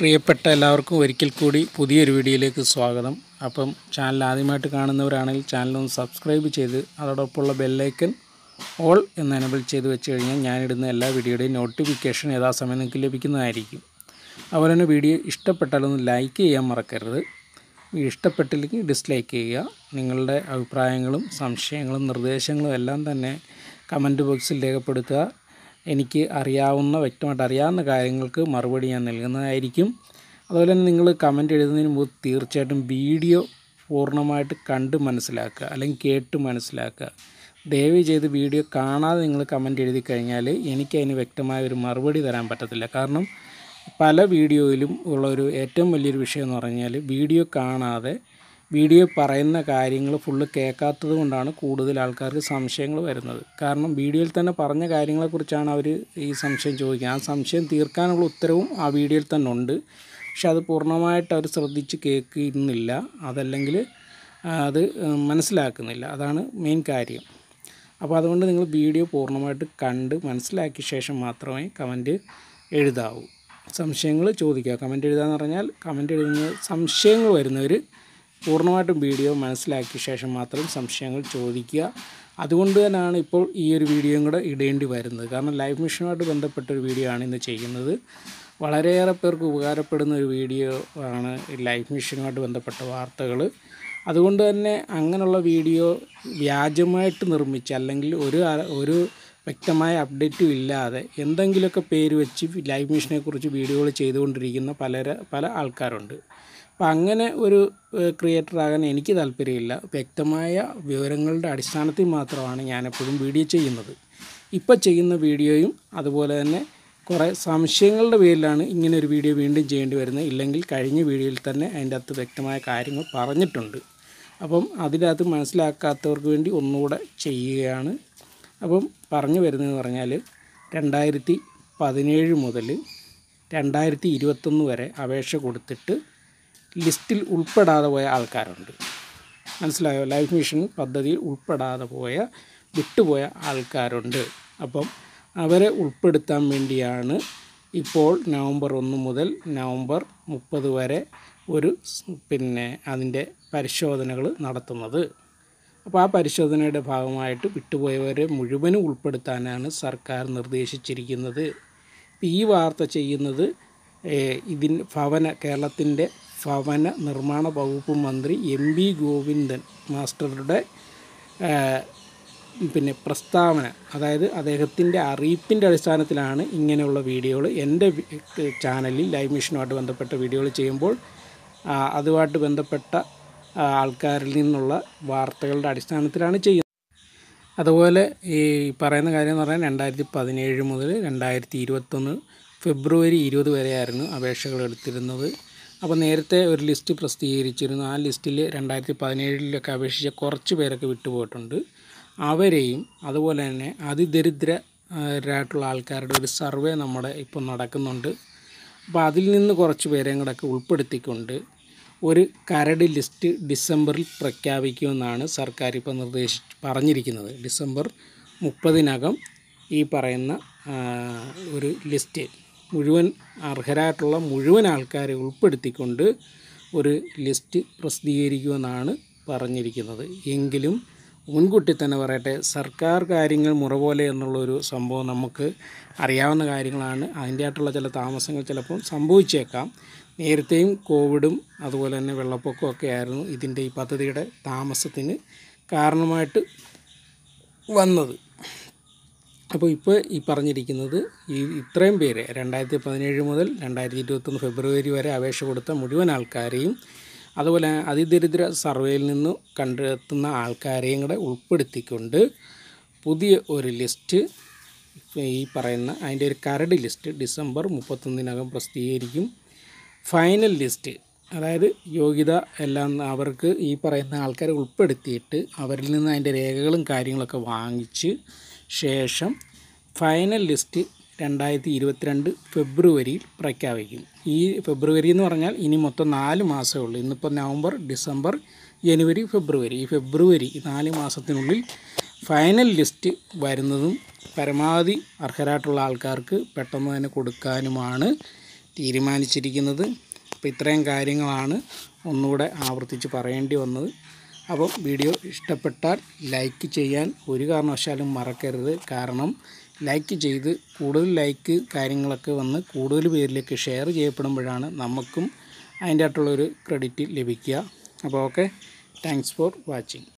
പ്രിയപ്പെട്ട എല്ലാവർക്കും ഒരിക്കൽ കൂടി പുതിയൊരു വീഡിയോയിലേക്ക് സ്വാഗതം അപ്പം ചാനൽ ആദ്യമായിട്ട് കാണുന്നവരാണെങ്കിൽ ചാനലൊന്ന് സബ്സ്ക്രൈബ് ചെയ്ത് അതോടൊപ്പമുള്ള ബെല്ലൈക്കൻ ഓൾ എന്ന് എനബിൾ ചെയ്ത് വെച്ച് കഴിഞ്ഞാൽ ഞാനിടുന്ന എല്ലാ വീഡിയോയുടെയും നോട്ടിഫിക്കേഷൻ യഥാസമയം നിങ്ങൾക്ക് ലഭിക്കുന്നതായിരിക്കും അതുപോലെ തന്നെ വീഡിയോ ഇഷ്ടപ്പെട്ടാലൊന്ന് ലൈക്ക് ചെയ്യാൻ മറക്കരുത് ഇഷ്ടപ്പെട്ടില്ലെങ്കിൽ ഡിസ്ലൈക്ക് ചെയ്യുക നിങ്ങളുടെ അഭിപ്രായങ്ങളും സംശയങ്ങളും നിർദ്ദേശങ്ങളും എല്ലാം തന്നെ കമൻറ്റ് ബോക്സിൽ രേഖപ്പെടുത്തുക എനിക്ക് അറിയാവുന്ന വ്യക്തമായിട്ട് അറിയാവുന്ന കാര്യങ്ങൾക്ക് മറുപടി ഞാൻ നൽകുന്നതായിരിക്കും അതുപോലെ തന്നെ നിങ്ങൾ കമൻറ്റ് എഴുതുന്നതിന് മുമ്പ് തീർച്ചയായിട്ടും വീഡിയോ പൂർണ്ണമായിട്ട് കണ്ട് മനസ്സിലാക്കുക അല്ലെങ്കിൽ കേട്ട് മനസ്സിലാക്കുക ദയവ് ചെയ്ത് വീഡിയോ കാണാതെ നിങ്ങൾ കമൻറ്റ് എഴുതി കഴിഞ്ഞാൽ എനിക്കതിന് വ്യക്തമായ ഒരു മറുപടി തരാൻ പറ്റത്തില്ല കാരണം പല വീഡിയോയിലും ഉള്ളൊരു ഏറ്റവും വലിയൊരു വിഷയം എന്ന് പറഞ്ഞാൽ വീഡിയോ കാണാതെ വീഡിയോ പറയുന്ന കാര്യങ്ങൾ ഫുള്ള് കേൾക്കാത്തത് കൊണ്ടാണ് കൂടുതൽ ആൾക്കാർക്ക് സംശയങ്ങൾ വരുന്നത് കാരണം വീഡിയോയിൽ തന്നെ പറഞ്ഞ കാര്യങ്ങളെക്കുറിച്ചാണ് അവർ ഈ സംശയം ചോദിക്കുന്നത് ആ സംശയം തീർക്കാനുള്ള ഉത്തരവും ആ വീഡിയോയിൽ തന്നെ ഉണ്ട് പക്ഷെ അത് പൂർണ്ണമായിട്ട് അവർ ശ്രദ്ധിച്ച് കേൾക്കുന്നില്ല അതല്ലെങ്കിൽ അത് മനസ്സിലാക്കുന്നില്ല അതാണ് മെയിൻ കാര്യം അപ്പോൾ അതുകൊണ്ട് നിങ്ങൾ വീഡിയോ പൂർണ്ണമായിട്ട് കണ്ട് മനസ്സിലാക്കിയ ശേഷം മാത്രമേ കമൻറ്റ് എഴുതാവൂ സംശയങ്ങൾ ചോദിക്കുക കമൻറ്റ് എഴുതാന്ന് പറഞ്ഞാൽ കമൻറ്റ് എഴുതുന്നത് സംശയങ്ങൾ വരുന്നവർ പൂർണ്ണമായിട്ടും വീഡിയോ മനസ്സിലാക്കിയ ശേഷം മാത്രം സംശയങ്ങൾ ചോദിക്കുക അതുകൊണ്ട് തന്നെയാണ് ഇപ്പോൾ ഈ ഒരു വീഡിയോയും കൂടെ ഇടേണ്ടി വരുന്നത് കാരണം ലൈഫ് മിഷനുമായിട്ട് ബന്ധപ്പെട്ട ഒരു വീഡിയോ ആണ് ഇന്ന് ചെയ്യുന്നത് വളരെയേറെ പേർക്ക് ഉപകാരപ്പെടുന്ന ഒരു വീഡിയോ ആണ് ഈ ലൈഫ് മിഷനുമായിട്ട് ബന്ധപ്പെട്ട വാർത്തകൾ അതുകൊണ്ട് തന്നെ അങ്ങനെയുള്ള വീഡിയോ വ്യാജമായിട്ട് നിർമ്മിച്ച് അല്ലെങ്കിൽ ഒരു അ- ഒരു വ്യക്തമായ അപ്ഡേറ്റും ഇല്ലാതെ എന്തെങ്കിലുമൊക്കെ പേര് വെച്ച് ലൈഫ് മിഷനെ കുറിച്ച് വീഡിയോകൾ ചെയ്തുകൊണ്ടിരിക്കുന്ന പലര പല ആൾക്കാരുണ്ട് അപ്പം അങ്ങനെ ഒരു ക്രിയേറ്റർ ആകാൻ എനിക്ക് താല്പര്യമില്ല വ്യക്തമായ വിവരങ്ങളുടെ അടിസ്ഥാനത്തിൽ മാത്രമാണ് ഞാനെപ്പോഴും വീഡിയോ ചെയ്യുന്നത് ഇപ്പോൾ ചെയ്യുന്ന വീഡിയോയും അതുപോലെ തന്നെ കുറേ സംശയങ്ങളുടെ പേരിലാണ് ഇങ്ങനെ ഒരു വീഡിയോ വീണ്ടും ചെയ്യേണ്ടി വരുന്നത് ഇല്ലെങ്കിൽ കഴിഞ്ഞ വീഡിയോയിൽ തന്നെ അതിൻ്റെ അകത്ത് വ്യക്തമായ കാര്യങ്ങൾ പറഞ്ഞിട്ടുണ്ട് അപ്പം അതിനകത്ത് മനസ്സിലാക്കാത്തവർക്ക് വേണ്ടി ഒന്നുകൂടെ ചെയ്യുകയാണ് അപ്പം പറഞ്ഞു വരുന്നതെന്ന് പറഞ്ഞാൽ രണ്ടായിരത്തി പതിനേഴ് മുതൽ രണ്ടായിരത്തി ഇരുപത്തൊന്ന് വരെ അപേക്ഷ കൊടുത്തിട്ട് ലിസ്റ്റിൽ ഉൾപ്പെടാതെ പോയ ആൾക്കാരുണ്ട് മനസ്സിലായോ ലൈഫ് മിഷൻ പദ്ധതിയിൽ ഉൾപ്പെടാതെ പോയ വിട്ടുപോയ ആൾക്കാരുണ്ട് അപ്പം അവരെ ഉൾപ്പെടുത്താൻ വേണ്ടിയാണ് ഇപ്പോൾ നവംബർ ഒന്ന് മുതൽ നവംബർ മുപ്പത് വരെ ഒരു സ് പിന്നെ അതിൻ്റെ പരിശോധനകൾ നടത്തുന്നത് അപ്പോൾ ആ പരിശോധനയുടെ ഭാഗമായിട്ട് വിട്ടുപോയവരെ മുഴുവനും ഉൾപ്പെടുത്താനാണ് സർക്കാർ നിർദ്ദേശിച്ചിരിക്കുന്നത് ഇപ്പം ഈ വാർത്ത ചെയ്യുന്നത് ഏഹ്, ഇതിൻ ഭവന കേരളത്തിൻ്റെ ഭവന നിർമ്മാണ വകുപ്പ് മന്ത്രി എം വി ഗോവിന്ദൻ മാസ്റ്ററുടെ ഏഹ്, പിന്നെ പ്രസ്താവന അതായത് അദ്ദേഹത്തിൻ്റെ അറിയിപ്പിൻ്റെ അടിസ്ഥാനത്തിലാണ് ഇങ്ങനെയുള്ള വീഡിയോകൾ എൻ്റെ വി- ചാനലിൽ ലൈവ് മിഷനുമായിട്ട് ബന്ധപ്പെട്ട വീഡിയോകൾ ചെയ്യുമ്പോൾ ആ, അതുമായിട്ട് ബന്ധപ്പെട്ട ആ, ആൾക്കാരിൽ നിന്നുള്ള വാർത്തകളുടെ അടിസ്ഥാനത്തിലാണ് ചെയ്യുന്നത് അതുപോലെ ഈ പറയുന്ന കാര്യം എന്ന് പറഞ്ഞാൽ രണ്ടായിരത്തി പതിനേഴ് മുതൽ രണ്ടായിരത്തി ഇരുപത്തൊന്ന് ഫെബ്രുവരി ഇരുപത് വരെയായിരുന്നു അപേക്ഷകൾ എടുത്തിരുന്നത് അപ്പോൾ നേരത്തെ ഒരു ലിസ്റ്റ് പ്രസിദ്ധീകരിച്ചിരുന്നു ആ ലിസ്റ്റിൽ രണ്ടായിരത്തി പതിനേഴിലൊക്കെ അപേക്ഷിച്ച കുറച്ച് പേരൊക്കെ വിട്ടുപോയിട്ടുണ്ട് അവരെയും അതുപോലെ തന്നെ അതിദരിദ്രരായിട്ടുള്ള ആൾക്കാരുടെ ഒരു സർവേ നമ്മുടെ ഇപ്പം നടക്കുന്നുണ്ട് അപ്പോൾ അതിൽ നിന്ന് കുറച്ച് പേരെയും കൂടെയൊക്കെ ഉൾപ്പെടുത്തിക്കൊണ്ട് ഒരു കരട് ലിസ്റ്റ് ഡിസംബറിൽ പ്രഖ്യാപിക്കുമെന്നാണ് സർക്കാർ ഇപ്പോൾ നിർദ്ദേശിച്ച് പറഞ്ഞിരിക്കുന്നത് ഡിസംബർ മുപ്പതിനകം ഈ പറയുന്ന ആ, ഒരു ലിസ്റ്റ് മുഴുവൻ അർഹരായിട്ടുള്ള മുഴുവൻ ആൾക്കാരെ ഉൾപ്പെടുത്തിക്കൊണ്ട് ഒരു ലിസ്റ്റ് പ്രസിദ്ധീകരിക്കുമെന്നാണ് പറഞ്ഞിരിക്കുന്നത് എങ്കിലും മുൻകൂട്ടി തന്നെ പറയട്ടെ സർക്കാർ കാര്യങ്ങൾ മുറ പോലെ എന്നുള്ളൊരു സംഭവം നമുക്ക് അറിയാവുന്ന കാര്യങ്ങളാണ് അതിൻ്റെ ആയിട്ടുള്ള ചില താമസങ്ങൾ ചിലപ്പം സംഭവിച്ചേക്കാം നേരത്തെയും കോവിഡും അതുപോലെ തന്നെ വെള്ളപ്പൊക്കവും ഒക്കെ ആയിരുന്നു ഇതിൻ്റെ ഈ പദ്ധതിയുടെ താമസത്തിന് കാരണമായിട്ട് വന്നത് അപ്പോൾ ഇപ്പോൾ ഈ പറഞ്ഞിരിക്കുന്നത് ഈ ഇത്രയും പേര് രണ്ടായിരത്തി പതിനേഴ് മുതൽ രണ്ടായിരത്തി ഇരുപത്തൊന്ന് ഫെബ്രുവരി വരെ അപേക്ഷ കൊടുത്ത മുഴുവൻ ആൾക്കാരെയും അതുപോലെ അതിദരിദ്ര സർവേയിൽ നിന്ന് കണ്ടെത്തുന്ന ആൾക്കാരെയും കൂടെ ഉൾപ്പെടുത്തിക്കൊണ്ട് പുതിയ ഒരു ലിസ്റ്റ് ഈ പറയുന്ന അതിൻ്റെ ഒരു കരട് ലിസ്റ്റ് ഡിസംബർ മുപ്പത്തൊന്നിനകം പ്രസിദ്ധീകരിക്കും ഫൈനൽ ലിസ്റ്റ് അതായത് യോഗ്യത എല്ലാം അവർക്ക് ഈ പറയുന്ന ആൾക്കാരെ ഉൾപ്പെടുത്തിയിട്ട് അവരിൽ നിന്ന് അതിൻ്റെ രേഖകളും കാര്യങ്ങളൊക്കെ വാങ്ങിച്ച് ശേഷം ഫൈനൽ ലിസ്റ്റ് രണ്ടായിരത്തി ഇരുപത്തിരണ്ട് ഫെബ്രുവരിയിൽ പ്രഖ്യാപിക്കും ഈ ഫെബ്രുവരി എന്ന് പറഞ്ഞാൽ ഇനി മൊത്തം നാല് മാസമേ ഉള്ളൂ ഇന്നിപ്പോൾ നവംബർ ഡിസംബർ ജനുവരി ഫെബ്രുവരി ഈ ഫെബ്രുവരി ഈ നാല് മാസത്തിനുള്ളിൽ ഫൈനൽ ലിസ്റ്റ് വരുന്നതും പരമാവധി അർഹരായിട്ടുള്ള ആൾക്കാർക്ക് പെട്ടെന്ന് തന്നെ കൊടുക്കാനുമാണ് തീരുമാനിച്ചിരിക്കുന്നത് അപ്പോൾ ഇത്രയും കാര്യങ്ങളാണ് ഒന്നുകൂടെ ആവർത്തിച്ച് പറയേണ്ടി വന്നത് അപ്പം വീഡിയോ ഇഷ്ടപ്പെട്ടാൽ ലൈക്ക് ചെയ്യാൻ ഒരു കാരണവശാലും മറക്കരുത് കാരണം ലൈക്ക് ചെയ്ത് കൂടുതൽ ലൈക്ക് കാര്യങ്ങളൊക്കെ വന്ന് കൂടുതൽ പേരിലേക്ക് ഷെയർ ചെയ്യപ്പെടുമ്പോഴാണ് നമുക്കും അതിൻ്റെ ആയിട്ടുള്ളൊരു ക്രെഡിറ്റ് ലഭിക്കുക അപ്പോൾ ഓക്കെ താങ്ക്സ് ഫോർ വാച്ചിങ്